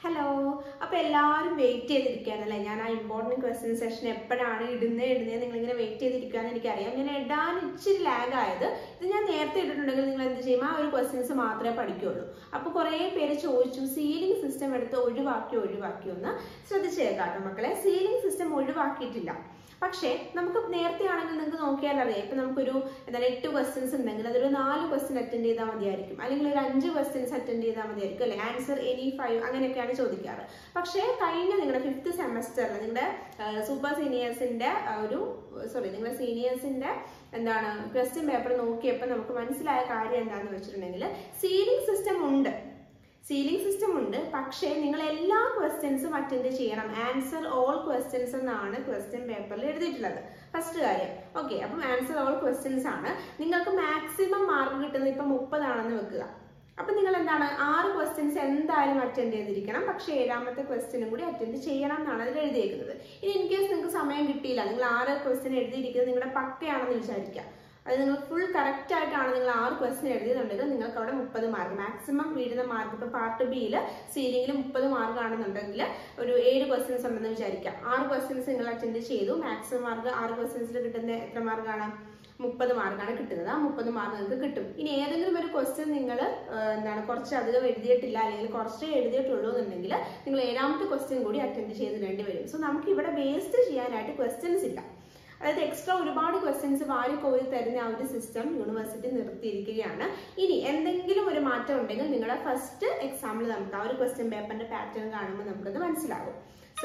Hello അപ്പൊ എല്ലാവരും wait ചെയ്തിരിക്കുകയാണല്ലേ ഞാൻ ആ ഇമ്പോർട്ടൻറ്റ് ക്വസ്റ്റ്യൻ സെഷൻ എപ്പോഴാണ് ഇടുന്നത് ഇടുന്നത് നിങ്ങൾ ഇങ്ങനെ വെയിറ്റ് ചെയ്തിരിക്കുകയെന്ന് എനിക്കറിയാം ഞാൻ ഇടാൻ ഇച്ചിരി ലാഗ് ആയത് ഇത് ഞാൻ നേരത്തെ ഇട്ടിട്ടുണ്ടെങ്കിൽ നിങ്ങൾ എന്ത് ചെയ്യും ആ ഒരു ക്വസ്റ്റ്യൻസ് മാത്രമേ പഠിക്കുള്ളൂ അപ്പൊ കുറേ പേര് ചോദിച്ചു സീലിംഗ് സിസ്റ്റം എടുത്ത് ഒഴിവാക്കി ഒഴിവാക്കി ഒന്ന് ശ്രദ്ധിച്ചേക്കാട്ടോ മക്കളെ സീലിംഗ് സിസ്റ്റം ഒഴിവാക്കിയിട്ടില്ല പക്ഷേ നമുക്ക് നേരത്തെ ആണെങ്കിൽ നിങ്ങൾക്ക് നോക്കിയാൽ അറിയാം ഇപ്പൊ നമുക്കൊരു എന്താണ് എട്ട് ക്വസ്റ്റ്യൻസ് ഉണ്ടെങ്കിൽ അതൊരു നാല് ക്വസ്റ്റ്യൻ അറ്റൻഡ് ചെയ്താൽ മതിയായിരിക്കും അല്ലെങ്കിൽ ഒരു അഞ്ച് ക്വസ്റ്റ്യൻസ് അറ്റൻഡ് ചെയ്താൽ മതിയായിരിക്കും അല്ലെ ആൻസർ എനി ഫൈവ് അങ്ങനെയൊക്കെയാണ് ചോദിക്കാറ് പക്ഷേ കഴിഞ്ഞ നിങ്ങളുടെ ഫിഫ്ത്ത് സെമസ്റ്ററിൽ നിങ്ങളുടെ സൂപ്പർ സീനിയേഴ്സിന്റെ ഒരു സോറി നിങ്ങളുടെ സീനിയേഴ്സിന്റെ എന്താണ് ക്വസ്റ്റ്യൻ പേപ്പർ നോക്കിയപ്പോൾ നമുക്ക് മനസ്സിലായ കാര്യം എന്താണെന്ന് വെച്ചിട്ടുണ്ടെങ്കിൽ സീലിംഗ് സിസ്റ്റം ഉണ്ട് സീലിംഗ് സിസ്റ്റം ഉണ്ട് പക്ഷേ നിങ്ങൾ എല്ലാ ക്വസ്റ്റ്യൻസും അറ്റൻഡ് ചെയ്യണം ആൻസർ ഓൾ ക്വസ്റ്റ്യൻസ് എന്നാണ് ക്വസ്റ്റ്യൻ പേപ്പറിൽ എഴുതിയിട്ടുള്ളത് ഫസ്റ്റ് കാര്യം ഓക്കെ അപ്പം ആൻസർ ഓൾ ക്വസ്റ്റ്യൻസ് ആണ് നിങ്ങൾക്ക് മാക്സിമം മാർക്ക് കിട്ടുന്നത് ഇപ്പം മുപ്പതാണെന്ന് വെക്കുക അപ്പൊ നിങ്ങൾ എന്താണ് ആറ് ക്വസ്റ്റ്യൻസ് എന്തായാലും അറ്റൻഡ് ചെയ്തിരിക്കണം പക്ഷേ ഏഴാമത്തെ ക്വസ്റ്റ്യനും കൂടി അറ്റൻഡ് ചെയ്യണം എന്നാണ് അതിൽ എഴുതിയേക്കുന്നത് ഇനി ഇൻ കേസ് നിങ്ങൾക്ക് സമയം കിട്ടിയില്ല നിങ്ങൾ ആറ് ക്വസ്റ്റ്യൻ എഴുതിയിരിക്കുന്നത് നിങ്ങളുടെ പക്കയാണെന്ന് വിചാരിക്കുക അത് നിങ്ങൾ ഫുൾ കറക്റ്റ് ആയിട്ടാണ് നിങ്ങൾ ആറ് ക്വസ്റ്റ്യൻ എഴുതിയതുണ്ടെങ്കിൽ നിങ്ങൾക്ക് അവിടെ മുപ്പത് മാർക്ക് മാക്സിമം വീഴുന്ന മാർക്ക് ഇപ്പൊ പാർട്ട് ബിയിൽ സീലിംഗിൽ മുപ്പത് മാർക്ക് ആണെന്നുണ്ടെങ്കിൽ ഒരു ഏഴ് ക്വസ്റ്റ്യൻസ് ഉണ്ടെന്ന് വിചാരിക്കാം ആറ് ക്വസ്റ്റ്യൻസ് നിങ്ങൾ അറ്റൻഡ് ചെയ്തു മാക്സിമം മാർക്ക് ആറ് ക്വസ്റ്റ്യൻസിൽ കിട്ടുന്ന എത്ര മാർക്കാണ് മുപ്പത് മാർക്കാണ് കിട്ടുന്നത് ആ മുപ്പത് മാർക്ക് നിങ്ങൾക്ക് കിട്ടും ഇനി ഏതെങ്കിലും ഒരു ക്വസ്റ്റ്യൻ നിങ്ങൾ എന്താണ് കുറച്ച് അധികം എഴുതിയിട്ടില്ല അല്ലെങ്കിൽ കുറച്ചേ എഴുതിയിട്ടുള്ളൂ എന്നുണ്ടെങ്കിൽ നിങ്ങൾ ഏഴാമത്തെ ക്വസ്റ്റ്യൻ കൂടി അറ്റൻഡ് ചെയ്തിടേണ്ടി വരും സോ നമുക്ക് ഇവിടെ വേസ്റ്റ് ചെയ്യാനായിട്ട് ക്വസ്റ്റ്യൻസ് ഇല്ല അതായത് എക്സ്ട്രാ ഒരുപാട് ക്വസ്റ്റ്യൻസ് വാരിക്കോരി തരുന്ന ആ ഒരു സിസ്റ്റം യൂണിവേഴ്സിറ്റി നിർത്തിയിരിക്കുകയാണ് ഇനി എന്തെങ്കിലും ഒരു മാറ്റം ഉണ്ടെങ്കിൽ നിങ്ങളുടെ ഫസ്റ്റ് എക്സാമിൽ നമുക്ക് ആ ഒരു ക്വസ്റ്റ്യൻ പേപ്പറിന്റെ പാറ്റേൺ കാണുമ്പോൾ നമുക്കത് മനസ്സിലാകും സോ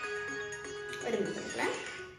ഒരു minute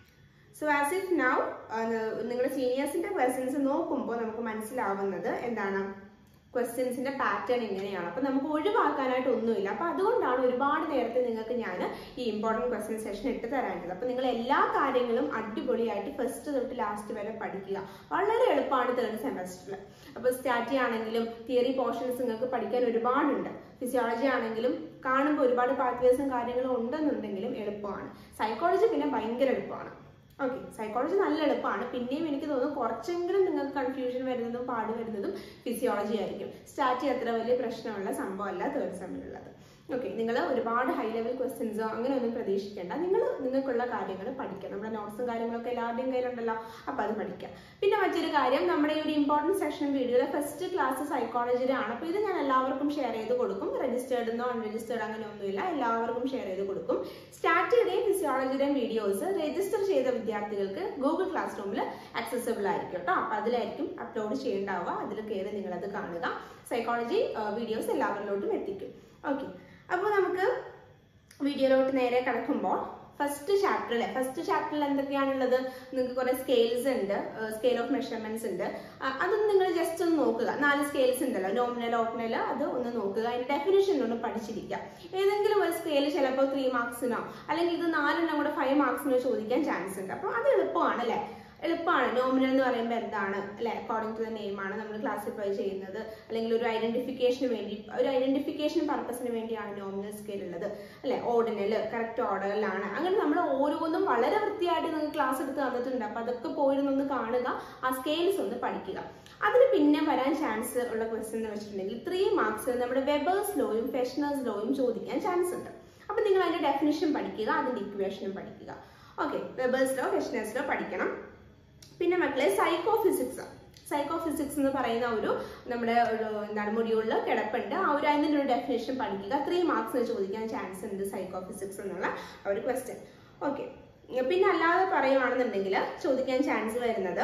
so as if now നിങ്ങളുടെ സീനിയേഴ്സിന്റെ ക്വസ്റ്റ്യൻസ് നോക്കുമ്പോൾ നമുക്ക് മനസ്സിലാവുന്നത് എന്താണ് ക്വസ്റ്റ്യൻസിന്റെ പാറ്റേൺ എങ്ങനെയാണ് അപ്പൊ നമുക്ക് ഒഴിവാക്കാനായിട്ട് ഒന്നുമില്ല അപ്പൊ അതുകൊണ്ടാണ് ഒരുപാട് നേരത്തെ നിങ്ങൾക്ക് ഞാൻ ഈ ഇമ്പോർട്ടൻറ്റ് ക്വസ്റ്റ്യൻ സെഷൻ ഇട്ട് തരാനുള്ളത് അപ്പൊ നിങ്ങൾ എല്ലാ കാര്യങ്ങളും അടിപൊളിയായിട്ട് ഫസ്റ്റ് തൊട്ട് ലാസ്റ്റ് വരെ പഠിക്കുക വളരെ എളുപ്പമാണ് തേർഡ് സെമസ്റ്ററിൽ അപ്പൊ സ്റ്റാറ്റി ആണെങ്കിലും തിയറി പോർഷൻസ് നിങ്ങൾക്ക് പഠിക്കാൻ ഒരുപാടുണ്ട് ഫിസിയോളജി ആണെങ്കിലും കാണുമ്പോൾ ഒരുപാട് പാത്വേസും കാര്യങ്ങളും ഉണ്ടെന്നുണ്ടെങ്കിലും എളുപ്പമാണ് സൈക്കോളജി പിന്നെ ഭയങ്കര എളുപ്പമാണ് ഓക്കെ സൈക്കോളജി നല്ല എളുപ്പമാണ് പിന്നെയും എനിക്ക് തോന്നുന്നു കുറച്ചെങ്കിലും നിങ്ങൾക്ക് കൺഫ്യൂഷൻ വരുന്നതും പാട് വരുന്നതും ഫിസിയോളജി ആയിരിക്കും സ്റ്റാറ്റി അത്ര വലിയ പ്രശ്നമുള്ള സംഭവമല്ല തേർഡ് സെമ്മിലുള്ളത് ഓക്കെ നിങ്ങൾ ഒരുപാട് ഹൈ ലെവൽ ക്വസ്റ്റ്യൻസോ അങ്ങനെ ഒന്നും പ്രതീക്ഷിക്കേണ്ട നിങ്ങൾ നിങ്ങൾക്കുള്ള കാര്യങ്ങൾ പഠിക്കാം നമ്മുടെ നോട്ട്സും കാര്യങ്ങളൊക്കെ എല്ലാവരുടെയും കയ്യിലുണ്ടല്ലോ അപ്പോൾ അത് പഠിക്കാം പിന്നെ മറ്റൊരു കാര്യം നമ്മുടെ ഈ ഒരു ഇമ്പോർട്ടൻറ്റ് സെഷൻ വീഡിയോയുടെ ഫസ്റ്റ് ക്ലാസ് സൈക്കോളജിയുടെ ആണ് അപ്പോൾ ഇത് ഞാൻ എല്ലാവർക്കും ഷെയർ ചെയ്ത് കൊടുക്കും രജിസ്റ്റേർഡ് എന്നോ അൺരജിസ്റ്റേർഡ് അങ്ങനെ ഒന്നുമില്ല എല്ലാവർക്കും ഷെയർ ചെയ്ത് കൊടുക്കും സ്റ്റാറ്റിയുടെയും ഫിസിയോളജിയുടെയും വീഡിയോസ് രജിസ്റ്റർ ചെയ്ത വിദ്യാർത്ഥികൾക്ക് ഗൂഗിൾ ക്ലാസ് റൂമിൽ ആക്സസബിൾ ആയിരിക്കും കേട്ടോ അപ്പോൾ അതിലായിരിക്കും അപ്ലോഡ് ചെയ്യേണ്ടാവുക അതിൽ കയറി നിങ്ങളത് കാണുക സൈക്കോളജി വീഡിയോസ് എല്ലാവരിലോട്ടും എത്തിക്കും ഓക്കെ അപ്പോൾ നമുക്ക് വീഡിയോയിലോട്ട് നേരെ കിടക്കുമ്പോൾ ഫസ്റ്റ് ചാപ്റ്റർ അല്ലെ ഫസ്റ്റ് ചാപ്റ്ററിൽ എന്തൊക്കെയാണുള്ളത് നിങ്ങൾക്ക് കുറെ സ്കെയിൽസ് ഉണ്ട് സ്കെയിൽ ഓഫ് മെഷർമെന്റ്സ് ഉണ്ട് അതൊന്ന് നിങ്ങൾ ജസ്റ്റ് ഒന്ന് നോക്കുക നാല് സ്കെയിൽസ് ഉണ്ടല്ലോ നോമിനൽ ഓപ്നൽ അത് ഒന്ന് നോക്കുക അതിന്റെ ഡെഫിനേഷൻ ഒന്ന് പഠിച്ചിരിക്കുക ഏതെങ്കിലും ഒരു സ്കെയിൽ ചിലപ്പോൾ ത്രീ മാർക്സിനോ അല്ലെങ്കിൽ ഇത് നാലെണ്ണം കൂടെ ഫൈവ് മാർക്സിനോ ചോദിക്കാൻ ചാൻസ് ഉണ്ട് അപ്പോൾ അത് എളുപ്പമാണ് അല്ലേ എളുപ്പമാണ് നോമിനൽ എന്ന് പറയുമ്പോൾ എന്താണ് അല്ലെ അക്കോർഡിംഗ് ടു ദ നെയിം ആണ് നമ്മൾ ക്ലാസിഫൈ ചെയ്യുന്നത് അല്ലെങ്കിൽ ഒരു ഐഡന്റിഫിക്കേഷന് വേണ്ടി ഒരു ഐഡന്റിഫിക്കേഷൻ പർപ്പസിന് വേണ്ടിയാണ് നോമിനൽ സ്കെയിൽ ഉള്ളത് അല്ലെ ഓർഡിനൽ കറക്റ്റ് ഓർഡറിലാണ് അങ്ങനെ നമ്മൾ ഓരോന്നും വളരെ വൃത്തിയായിട്ട് നിങ്ങൾക്ക് ക്ലാസ് എടുത്ത് തന്നിട്ടുണ്ട് അപ്പൊ അതൊക്കെ പോയിരുന്നൊന്ന് കാണുക ആ സ്കെയിൽസ് ഒന്ന് പഠിക്കുക അതിന് പിന്നെ വരാൻ ചാൻസ് ഉള്ള ക്വസ്റ്റ്യൻ എന്ന് വെച്ചിട്ടുണ്ടെങ്കിൽ ത്രീ മാർക്സ് നമ്മുടെ വെബേഴ്സ് ലോയും ഫെഷനേഴ്സ് ലോയും ചോദിക്കാൻ ചാൻസ് ഉണ്ട് അപ്പൊ നിങ്ങൾ അതിന്റെ ഡെഫിനിഷൻ പഠിക്കുക അതിന്റെ ഇക്വേഷനും പഠിക്കുക okay Weber's law Fechner's law പഠിക്കണം പിന്നെ മക്കളെ സൈക്കോ ഫിസിക്സ് സൈക്കോ ഫിസിക്സ് എന്ന് പറയുന്ന ഒരു നമ്മുടെ ഒരു എന്താണ് മൊഡ്യൂളിൽ കിടപ്പുണ്ട് ആ ഒരു അതിൻ്റെ ഒരു ഡെഫിനേഷൻ പഠിക്കുക ത്രീ മാർക്സിന് ചോദിക്കാൻ ചാൻസ് ഉണ്ട് സൈക്കോ ഫിസിക്സ് എന്നുള്ള ഒരു ക്വസ്റ്റ്യൻ ഓക്കെ പിന്നെ അല്ലാതെ പറയുവാണെന്നുണ്ടെങ്കിൽ ചോദിക്കാൻ ചാൻസ് വരുന്നത്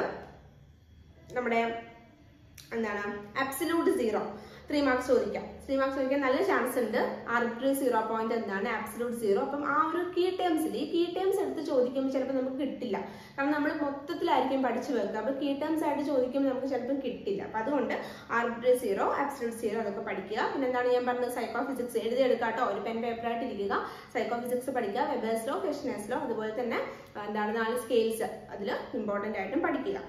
നമ്മുടെ എന്താണ് അബ്സലൂട്ട് സീറോ ത്രീ മാർക്സ് ചോദിക്കാം ത്രീ മാർക്സ് ചോദിക്കാൻ നല്ല ചാൻസ് ഉണ്ട് ആർബിട്രറി സീറോ പോയിന്റ് എന്താണ് ആബ്സലൂട്ട് സീറോ അപ്പം ആ ഒരു കീ ടേംസിൽ ഈ കീ ടേംസ് എടുത്ത് ചോദിക്കുമ്പോൾ ചിലപ്പോൾ നമുക്ക് കിട്ടില്ല കാരണം നമ്മൾ മൊത്തത്തിലായിരിക്കും പഠിച്ചു വെക്കുക അപ്പോൾ കീ ടേംസ് ആയിട്ട് ചോദിക്കുമ്പോൾ നമുക്ക് ചിലപ്പോൾ കിട്ടില്ല അപ്പം അതുകൊണ്ട് ആർബിട്രറി സീറോ ആബ്സലൂട്ട് സീറോ അതൊക്കെ പഠിക്കുക പിന്നെ എന്താണ് ഞാൻ പറഞ്ഞത് സൈക്കോ ഫിസിക്സ് എഴുതിയെടുക്കുക കേട്ടോ ഒരു പെൻ പേപ്പറായിട്ട് ഇരിക്കുക സൈക്കോ ഫിസിക്സ് പഠിക്കുക വെബേഴ്സ് ലോ ഫെഷനേഴ്സ് ലോ അതുപോലെ തന്നെ എന്താണ് നാല് സ്കെയിൽസ് അതിൽ ഇമ്പോർട്ടൻ്റ് ആയിട്ടും പഠിക്കുക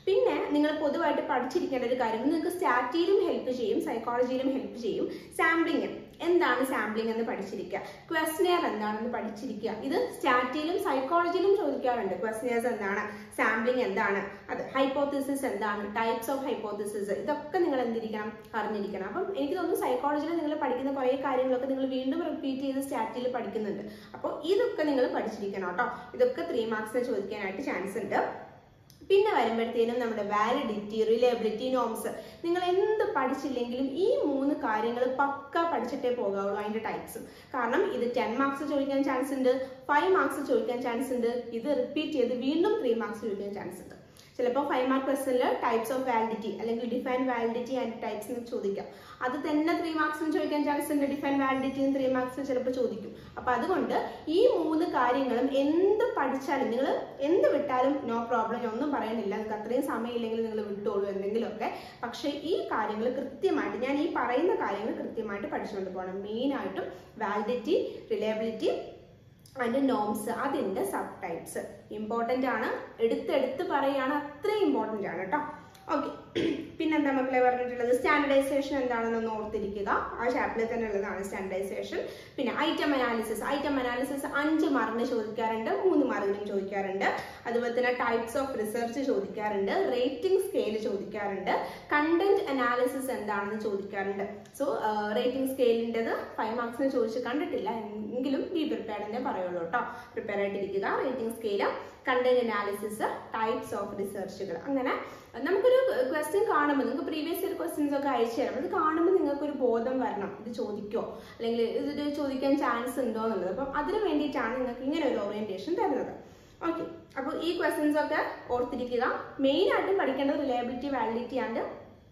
പിന്നെ നിങ്ങൾ പൊതുവായിട്ട് പഠിച്ചിരിക്കേണ്ട ഒരു കാര്യം നിങ്ങൾക്ക് സ്റ്റാറ്റിയിലും ഹെൽപ്പ് ചെയ്യും സൈക്കോളജിയിലും ഹെൽപ്പ് ചെയ്യും സാമ്പിളിങ് എന്താണ് സാമ്പിളിംഗ് എന്ന് പഠിച്ചിരിക്കുക ക്വസ്റ്റനെയർ എന്താണെന്ന് പഠിച്ചിരിക്കുക ഇത് സ്റ്റാറ്റിയിലും സൈക്കോളജിയിലും ചോദിക്കാറുണ്ട് ക്വസ്റ്റനെയർസ് എന്താണ് സാമ്പിളിംഗ് എന്താണ് അത് ഹൈപ്പോത്തിസിസ് എന്താണ് ടൈപ്സ് ഓഫ് ഹൈപ്പോത്തിസിസ് ഇതൊക്കെ നിങ്ങൾ എന്തിരിക്കണം അറിഞ്ഞിരിക്കണം അപ്പം എനിക്ക് തോന്നുന്നു സൈക്കോളജിയിൽ നിങ്ങൾ പഠിക്കുന്ന കുറേ കാര്യങ്ങളൊക്കെ നിങ്ങൾ വീണ്ടും റിപ്പീറ്റ് ചെയ്ത് സ്റ്റാറ്റിൽ പഠിക്കുന്നുണ്ട് അപ്പോൾ ഇതൊക്കെ നിങ്ങൾ പഠിച്ചിരിക്കണം കേട്ടോ ഇതൊക്കെ ത്രീ മാർക്സിന് ചോദിക്കാനായിട്ട് ചാൻസ് ഉണ്ട് പിന്നെ വരുമ്പോഴത്തേനും നമ്മുടെ വാലിഡിറ്റി റിലയബിലിറ്റി നോംസ് നിങ്ങൾ എന്ത് പഠിച്ചില്ലെങ്കിലും ഈ മൂന്ന് കാര്യങ്ങൾ പക്ക പഠിച്ചിട്ടേ പോകാവുള്ളൂ അതിന്റെ ടൈപ്സും കാരണം ഇത് ടെൻ മാർക്സ് ചോദിക്കാൻ ചാൻസ് ഉണ്ട് ഫൈവ് മാർക്സ് ചോദിക്കാൻ ചാൻസ് ഉണ്ട് ഇത് റിപ്പീറ്റ് ചെയ്ത് വീണ്ടും ത്രീ മാർക്സ് ചോദിക്കാൻ ചാൻസ് ഉണ്ട് ചിലപ്പോൾ ഫൈവ് മാർക്ക് ക്വസ്റ്റനിൽ ടൈപ്സ് ഓഫ് വാലിഡിറ്റി അല്ലെങ്കിൽ ഡിഫൈൻ വാലിഡിറ്റി ആൻഡ് ടൈപ്സ് എന്ന് ചോദിക്കാം അത് തന്നെ ത്രീ മാർക്സിന് ചോദിക്കാൻ ചാൻസ് ഉണ്ട് ഡിഫൈൻ വാലിഡിറ്റിയും ത്രീ മാർക്സിന് ചിലപ്പോൾ ചോദിക്കും അപ്പൊ അതുകൊണ്ട് ഈ മൂന്ന് കാര്യങ്ങളും എന്ത് പഠിച്ചാലും നിങ്ങൾ എന്ത് വിട്ടാലും നോ പ്രോബ്ലം ഞാൻ ഒന്നും പറയുന്നില്ല നിങ്ങൾക്ക് അത്രയും സമയമില്ലെങ്കിൽ നിങ്ങൾ വിട്ടോളൂ എന്തെങ്കിലുമൊക്കെ പക്ഷേ ഈ കാര്യങ്ങൾ കൃത്യമായിട്ട് ഞാൻ ഈ പറയുന്ന കാര്യങ്ങൾ കൃത്യമായിട്ട് പഠിച്ചുകൊണ്ട് പോകണം മെയിനായിട്ടും വാലിഡിറ്റി റിലയബിലിറ്റി അതിന്റെ നോംസ് അതിന്റെ സബ് ടൈപ്സ് ഇമ്പോർട്ടന്റ് ആണ് എടുത്തെടുത്ത് പറയുകയാണ് അത്രയും ഇമ്പോർട്ടന്റ് ആണ് കേട്ടോ ഓക്കെ പിന്നെന്താ മക്കളെ പറഞ്ഞിട്ടുള്ളത് സ്റ്റാൻഡർഡൈസേഷൻ എന്താണെന്ന് ഓർത്തിരിക്കുക ആ ചാപ്റ്ററിൽ തന്നെ ഉള്ളതാണ് സ്റ്റാൻഡർഡൈസേഷൻ പിന്നെ ഐറ്റം അനാലിസിസ് ഐറ്റം അനാലിസിസ് അഞ്ച് മാർക്കിന് ചോദിക്കാറുണ്ട് മൂന്ന് മാർക്കിനും ചോദിക്കാറുണ്ട് അതുപോലെ തന്നെ ടൈപ്സ് ഓഫ് റിസർച്ച് ചോദിക്കാറുണ്ട് റേറ്റിംഗ് സ്കെയിൽ ചോദിക്കാറുണ്ട് കണ്ടന്റ് അനാലിസിസ് എന്താണെന്ന് ചോദിക്കാറുണ്ട് സോ റേറ്റിംഗ് സ്കെയിലിൻ്റെത് ഫൈവ് മാർക്സിന് ചോദിച്ച് കണ്ടിട്ടില്ല എങ്കിലും ബി പ്രിപ്പയർഡിനെ പറയുള്ളൂ കേട്ടോ പ്രിപ്പയർ ആയിട്ടിരിക്കുക rating scale content analysis types of റിസർച്ചുകൾ അങ്ങനെ നമുക്കൊരു ക്വസ്റ്റ്യൻ കാണുമ്പോൾ നിങ്ങൾക്ക് പ്രീവിയസ് ഇയർ ക്വസ്റ്റ്യൻസ് ഒക്കെ അയച്ചു തരാം അത് കാണുമ്പോൾ നിങ്ങൾക്ക് ഒരു ബോധം വരണം ഇത് ചോദിക്കോ അല്ലെങ്കിൽ ഇത് ചോദിക്കാൻ ചാൻസ് ഉണ്ടോ എന്നുള്ളത് അപ്പം അതിന് വേണ്ടിയിട്ടാണ് നിങ്ങൾക്ക് ഇങ്ങനെ ഒരു ഓറിയന്റേഷൻ തരുന്നത് ഓക്കെ അപ്പോൾ ഈ ക്വസ്റ്റ്യൻസ് ഒക്കെ ഓർത്തിരിക്കുക മെയിൻ ആയിട്ടും പഠിക്കേണ്ടത് reliability validity and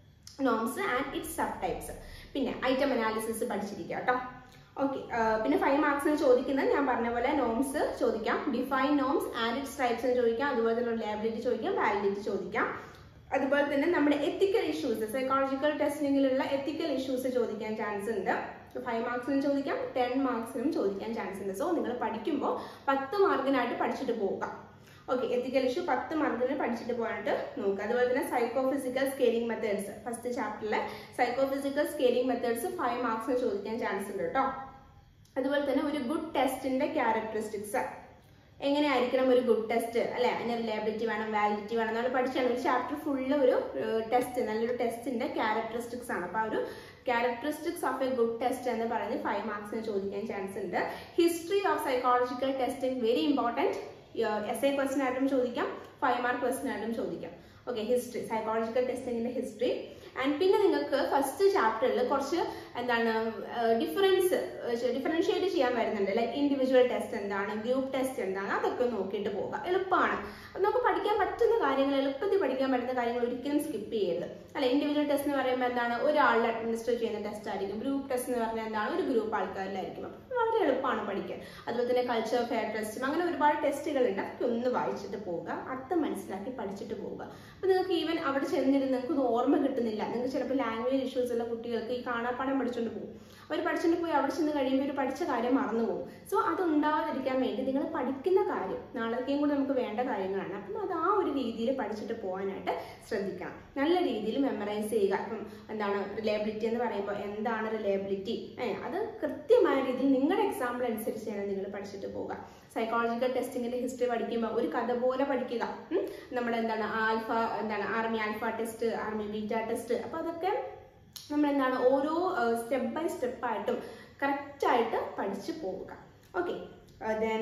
norms and its sub types പിന്നെ ഐറ്റം അനാലിസിസ് പഠിച്ചിരിക്കുക കേട്ടോ ഓക്കെ പിന്നെ ഫൈവ് മാർക്സിന് ചോദിക്കുന്നത് ഞാൻ പറഞ്ഞ പോലെ നോംസ് ചോദിക്കാം define norms and its types ചോദിക്കാം അതുപോലെ തന്നെ റിലയബിലിറ്റി ചോദിക്കാം വാലിഡിറ്റി ചോദിക്കാം അതുപോലെ തന്നെ നമ്മുടെ എത്തിക്കൽ ഇഷ്യൂസ് സൈക്കോളജിക്കൽ ടെസ്റ്റിങ്ങിലുള്ള എത്തിക്കൽ ഇഷ്യൂസ് ചോദിക്കാൻ ചാൻസ് ഉണ്ട് ഫൈവ് മാർക്സിനും ചോദിക്കാം ടെൻ മാർക്സിനും ചോദിക്കാൻ ചാൻസ് ഉണ്ട് സോ നിങ്ങൾ പഠിക്കുമ്പോൾ പത്ത് മാർക്കിനായിട്ട് പഠിച്ചിട്ട് പോവുക ഓക്കെ എത്തിക്കൽ ഇഷ്യൂ പത്ത് മാർക്കിന് പഠിച്ചിട്ട് പോകാനായിട്ട് നോക്കുക അതുപോലെ തന്നെ psychophysical scaling methods first ചാപ്റ്ററിലെ psychophysical scaling methods five മാർക്സിന് ചോദിക്കാൻ ചാൻസ് ഉണ്ട് കേട്ടോ അതുപോലെ തന്നെ ഒരു ഗുഡ് ടെസ്റ്റിന്റെ ക്യാരക്ടറിസ്റ്റിക്സ് എങ്ങനെയായിരിക്കണം ഒരു ഗുഡ് ടെസ്റ്റ് അല്ലെ അതിന് റിലയബിലിറ്റി വേണം വാലിഡിറ്റി വേണം നമ്മൾ പഠിച്ചാണ് ഒരു ചാപ്റ്റർ ഫുള്ള് ഒരു ടെസ്റ്റ് നല്ലൊരു ടെസ്റ്റിന്റെ ക്യാരക്ടറിസ്റ്റിക്സ് ആണ് അപ്പൊ ആ ഒരു characteristics of a good test എന്ന് പറഞ്ഞ് ഫൈവ് മാർക്സിന് ചോദിക്കാൻ ചാൻസ് ഉണ്ട് history of psychological testing very important as a question ആയിട്ടും ചോദിക്കാം ഫൈവ് മാർക്ക് ക്വസ്റ്റൻ ആയിട്ടും ചോദിക്കാം ഓക്കെ ഹിസ്റ്ററി സൈക്കോളജിക്കൽ ടെസ്റ്റിംഗിന്റെ ഹിസ്റ്ററി ആൻഡ് പിന്നെ നിങ്ങൾക്ക് ഫസ്റ്റ് ചാപ്റ്ററിൽ കുറച്ച് എന്താണ് ഡിഫറൻസ് ഡിഫറൻഷിയേറ്റ് ചെയ്യാൻ വരുന്നുണ്ട് ലൈക്ക് ഇൻഡിവിജ്വൽ ടെസ്റ്റ് എന്താണ് ഗ്രൂപ്പ് ടെസ്റ്റ് എന്താണ് അതൊക്കെ നോക്കിയിട്ട് പോവുക എളുപ്പമാണ് നമുക്ക് പഠിക്കാൻ പറ്റുന്ന കാര്യങ്ങൾ എളുപ്പത്തിൽ പഠിക്കാൻ പറ്റുന്ന കാര്യങ്ങൾ ഒരിക്കലും സ്കിപ്പ് ചെയ്യരുത് അല്ല ഇൻഡിവിജ്വൽ ടെസ്റ്റ് എന്ന് പറയുമ്പോൾ എന്താണ് ഒരാളിൽ അഡ്മിനിസ്റ്റർ ചെയ്യുന്ന ടെസ്റ്റ് ആയിരിക്കും ഗ്രൂപ്പ് ടെസ്റ്റ് എന്ന് പറഞ്ഞാൽ എന്താണ് ഒരു ഗ്രൂപ്പ് ആൾക്കാരിലായിരിക്കും അപ്പം വളരെ എളുപ്പമാണ് പഠിക്കാൻ അതുപോലെ തന്നെ കൾച്ചർ ഫെയർ ടെസ്റ്റും അങ്ങനെ ഒരുപാട് ടെസ്റ്റുകൾ ഉണ്ട് അതൊക്കെ ഒന്ന് വായിച്ചിട്ട് പോവുക അർത്ഥം മനസ്സിലാക്കി പഠിച്ചിട്ട് പോവുക അപ്പൊ നിങ്ങൾക്ക് ഈവൻ അവിടെ ചെന്നിരുന്ന് നിങ്ങൾക്ക് ഇത് ഓർമ്മ കിട്ടുന്നില്ല നിങ്ങൾക്ക് ചിലപ്പോൾ ലാംഗ്വേജ് ഇഷ്യൂസ് ഉള്ള കുട്ടികൾക്ക് ഈ കാണാപ്പാടം പഠിച്ചുകൊണ്ട് പോകും അവർ പഠിച്ചുകൊണ്ട് പോയി അവിടെ ചെന്ന് കഴിയുമ്പോൾ ഒരു പഠിച്ച കാര്യം മറന്നു പോകും സോ അത് ഉണ്ടാവാതിരിക്കാൻ വേണ്ടി നിങ്ങൾ പഠിക്കുന്ന കാര്യം നാളേക്കും കൂടി നമുക്ക് വേണ്ട കാര്യങ്ങളാണ് അപ്പം അത് ആ ഒരു രീതിയിൽ പഠിച്ചിട്ട് പോകാനായിട്ട് ശ്രദ്ധിക്കണം നല്ല രീതിയിൽ മെമ്മറൈസ് ചെയ്യുക ഇപ്പം എന്താണ് റിലയബിലിറ്റി എന്ന് പറയുമ്പോൾ എന്താണ് റിലയബിലിറ്റി അത് കൃത്യമായ രീതിയിൽ നിങ്ങളുടെ എക്സാമ്പിൾ അനുസരിച്ച് തന്നെ നിങ്ങൾ പഠിച്ചിട്ട് പോവുക സൈക്കോളജിക്കൽ ടെസ്റ്റിങ്ങിന്റെ ഹിസ്റ്ററി പഠിക്കുമ്പോൾ ഒരു കഥ പോലെ പഠിക്കുക ഉം. നമ്മുടെ എന്താണ് ആൽഫ എന്താണ് army alpha test army beta test അപ്പൊ അതൊക്കെ നമ്മൾ എന്താണ് ഓരോ സ്റ്റെപ്പ് ബൈ സ്റ്റെപ്പ് ആയിട്ടും കറക്റ്റ് ആയിട്ട് പഠിച്ചു പോവുക ഓക്കെ ദെൻ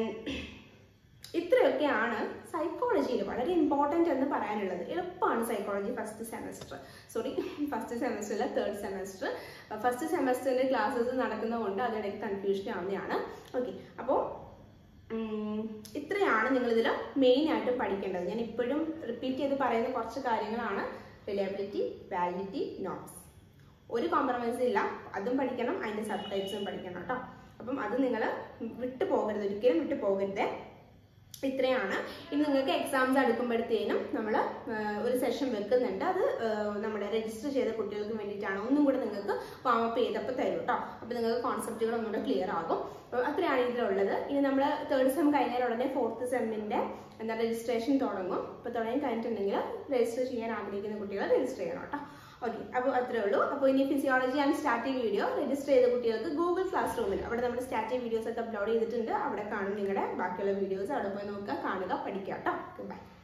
ഇത്രയൊക്കെയാണ് സൈക്കോളജിയിൽ വളരെ ഇമ്പോർട്ടൻ്റ് എന്ന് പറയാനുള്ളത് എളുപ്പമാണ് psychology first semester sorry first സെമസ്റ്ററിലെ തേർഡ് സെമസ്റ്റർ ഫസ്റ്റ് സെമസ്റ്ററിന്റെ ക്ലാസ്സസ് നടക്കുന്നതുകൊണ്ട് അതിനിടയ്ക്ക് കൺഫ്യൂഷൻ ആവുന്നതാണ് ഓക്കെ അപ്പോൾ ഇത്രയാണ് നിങ്ങൾ ഇതിൽ മെയിൻ ആയിട്ട് പഠിക്കേണ്ടത് ഞാൻ ഇപ്പോഴും റിപ്പീറ്റ് ചെയ്ത് പറയുന്ന കുറച്ച് കാര്യങ്ങളാണ് റിലയബിലിറ്റി വാലിഡിറ്റി നോട്ട്സ് ഒരു കോംപ്രമൈസും ഇല്ല അതും പഠിക്കണം അതിന്റെ സബ് ടൈപ്സും പഠിക്കണം കേട്ടോ അപ്പം അത് നിങ്ങൾ വിട്ടു പോകരുത് ഒരിക്കലും വിട്ടു പോകരുത് ഇത്രയാണ് ഇനി നിങ്ങൾക്ക് എക്സാംസ് അടുക്കുമ്പോഴത്തേനും നമ്മൾ ഒരു സെഷൻ വെക്കുന്നുണ്ട് അത് ആ, നമ്മുടെ രജിസ്റ്റർ ചെയ്ത കുട്ടികൾക്ക് വേണ്ടിയിട്ടാണ് ഒന്നും കൂടെ നിങ്ങൾക്ക് വാമപ്പ് ചെയ്തപ്പോൾ തരും കേട്ടോ അപ്പോൾ നിങ്ങൾക്ക് കോൺസെപ്റ്റുകൾ ഒന്നുകൂടെ ക്ലിയർ ആകും അപ്പോൾ അത്രയാണ് ഇതിലുള്ളത് ഇനി നമ്മൾ തേർഡ് സെം കഴിഞ്ഞാൽ ഉടനെ ഫോർത്ത് സെമ്മിൻ്റെ എന്താ രജിസ്ട്രേഷൻ തുടങ്ങും അപ്പോൾ തുടങ്ങി കഴിഞ്ഞിട്ടുണ്ടെങ്കിൽ രജിസ്റ്റർ ചെയ്യാൻ ആഗ്രഹിക്കുന്ന കുട്ടികൾ രജിസ്റ്റർ ചെയ്യണം കേട്ടോ ഓക്കെ അപ്പോൾ അത്രേ ഉള്ളൂ അപ്പോൾ ഇനി physiology and static video register ചെയ്ത കുട്ടികൾക്ക് ഗൂഗിൾ ക്ലാസ് റൂമിൽ അവിടെ നമ്മുടെ സ്റ്റാറ്റിക് വീഡിയോസ് ഒക്കെ അപ്ലോഡ് ചെയ്തിട്ടുണ്ട് അവിടെ കാണും നിങ്ങളുടെ ബാക്കിയുള്ള വീഡിയോസ് അവിടെ പോയി നോക്കുക കാണുക പഠിക്കുക കേട്ടോ ബൈ